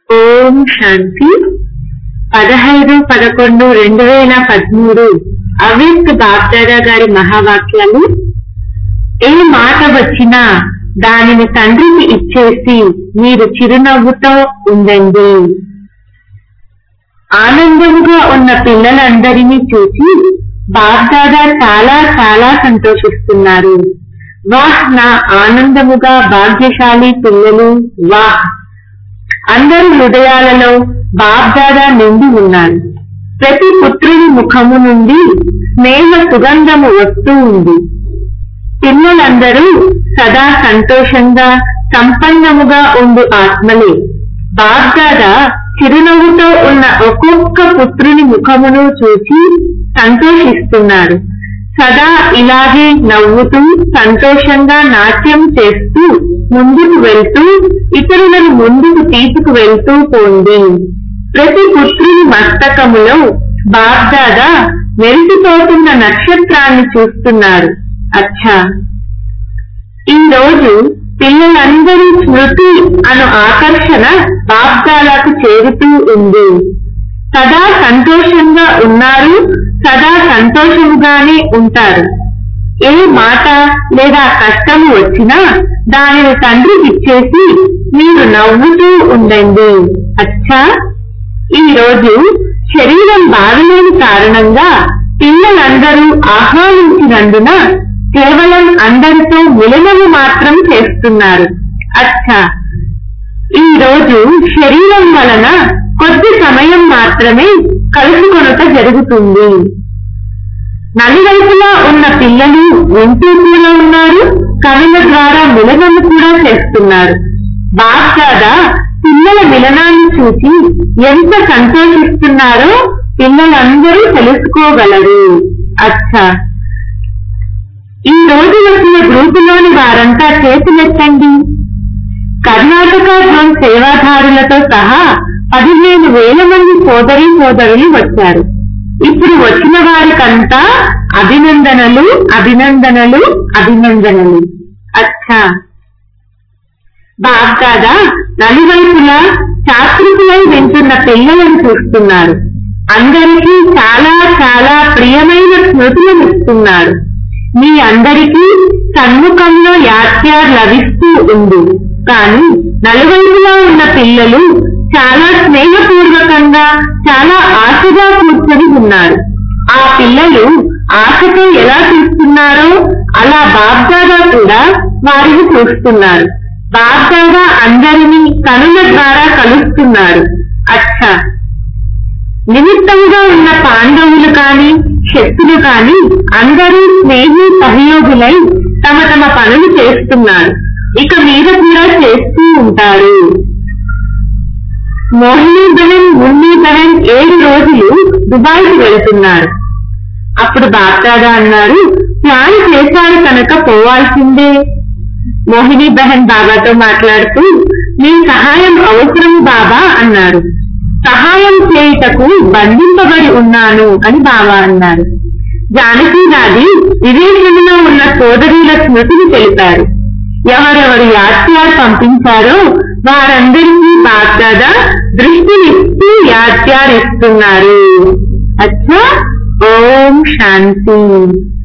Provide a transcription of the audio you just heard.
ఓం శాంతి పదహైదు పదకొండు రెండు వేల పదమూడు అవ్యక్త బాప్దాదా గారి మహావాక్యాలు ఏ మాట వచ్చినా దానిని తండ్రికి ఇచ్చేసి మీరు చిరునవ్వుతో ఉండండి ఆనందముగా ఉన్న పిల్లలందరినీ చూసి బాప్దాదా చాలా చాలా సంతోషిస్తున్నారు వాహ్ నా ఆనందముగా భాగ్యశాలి పిల్లలు వాహ్ అందరి హృదయాలలో బాబ్దాదా నిండి ఉన్నారు ప్రతి పుత్రుని ముఖము నుండి స్నేహ సుగంధము వస్తూ ఉంది పిల్లలందరూ సదా సంతోషంగా సంపన్నముగా ఉండు ఆత్మలే బాగ్దాదా చిరునవ్వుతో ఉన్న ఒక్కొక్క పుత్రుని ముఖమును చూసి సంతోషిస్తున్నారు సదా ఇలాగే నవ్వుతూ సంతోషంగా నాట్యం చేస్తూ ముందుకు వెళ్తూ ఇతరులను ముందుకు తీసుకు వెళ్తూ పోండి ప్రతి పుత్రుని మస్తకములో బాగ్దాదా మెరిసిపోతున్న నక్షత్రాన్ని చూస్తున్నారు అచ్చా ఈ రోజు పిల్లలందరి స్మృతి అను ఆకర్షణ బాబ్దాలకు చేరుతూ ఉంది సదా సంతోషంగా ఉన్నారు సదా సంతోషముగానే ఉంటారు ఏ మాట లేదా కష్టము వచ్చినా దానిని తండ్రికి ఇచ్చేసి మీరు నవ్వుతూ ఉండండి అచ్చా ఈ రోజు శరీరం బాగలేని కారణంగా పిల్లలందరూ ఆహ్వానించినందున కేవలం అందరితో మిలనము మాత్రం చేస్తున్నారు అచ్చా ఈ రోజు శరీరం వలన కొద్ది సమయం మాత్రమే కలుసుకొనుట జరుగుతుంది నలువైపులా ఉన్న పిల్లలు వింటూ కూడా ఉన్నారు కనుల ద్వారా మిలనము కూడా చేస్తున్నారు బాగ్దాదా పిల్లల మిలనాన్ని చూసి ఎంత సంతోషిస్తున్నారో పిల్లలందరూ తెలుసుకోగలరు అచ్చా ఈ రోజు వచ్చిన గ్రూపులోని వారంతా చేతులెత్తండి కర్ణాటక జోన్ సేవాదారులతో సహా పదిహేను వేల మంది సోదరి సోదరులు వచ్చారు ఇప్పుడు వచ్చిన వారికంతా అభినందనలు అభినందనలు అభినందనలు అచ్చా బాగ్దాదా నలువైపులా చాత్రికులై వింటున్న పిల్లలను చూస్తున్నారు అందరికీ చాలా చాలా ప్రియమైన స్మృతులను ఇస్తున్నారు మీ అందరికీ సన్ముఖంలో యాత్యార్ లభిస్తూ ఉంది కానీ నలువైపులా ఉన్న పిల్లలు చాలా స్నేహపూర్వకంగా చాలా ఆశగా కూర్చొని ఉన్నారు ఆ పిల్లలు ఆశతో ఎలా చూస్తున్నారో అలా బాబ్దాదా కూడా వారిని చూస్తున్నారు బాబ్దాదా అందరినీ కనుల ద్వారా కలుస్తున్నారు అచ్చా నిమిత్తముగా ఉన్న పాండవులు కాని శక్తులు కాని అందరూ స్నేహి సహయోగులై తమ తమ పనులు చేస్తున్నారు ఇక మీద కూడా చేస్తూ ఉంటారు మోహిని బెహన్ మున్ని బెహన్ ఏడు రోజులు దుబాయ్కి వెళ్తున్నారు అప్పుడు బాప్దాదా అన్నారు ప్లాన్ చేశారు కనుక పోవాల్సిందే మోహిని బెహన్ బాబాతో మాట్లాడుతూ మీ సహాయం అవసరం బాబా అన్నారు సహాయం చేయుటకు బంధింపబడి ఉన్నాను అని బాబా అన్నారు జానకి నాది విదేశంలో ఉన్న సోదరుల స్మృతిని తెలిపారు ఎవరెవరు యాత్యాలు పంపించారో వారందరికీ బాగ్దాదా దృష్టినిస్తూ యాత్యాలు ఇస్తున్నారు అచ్చా ఓం శాంతి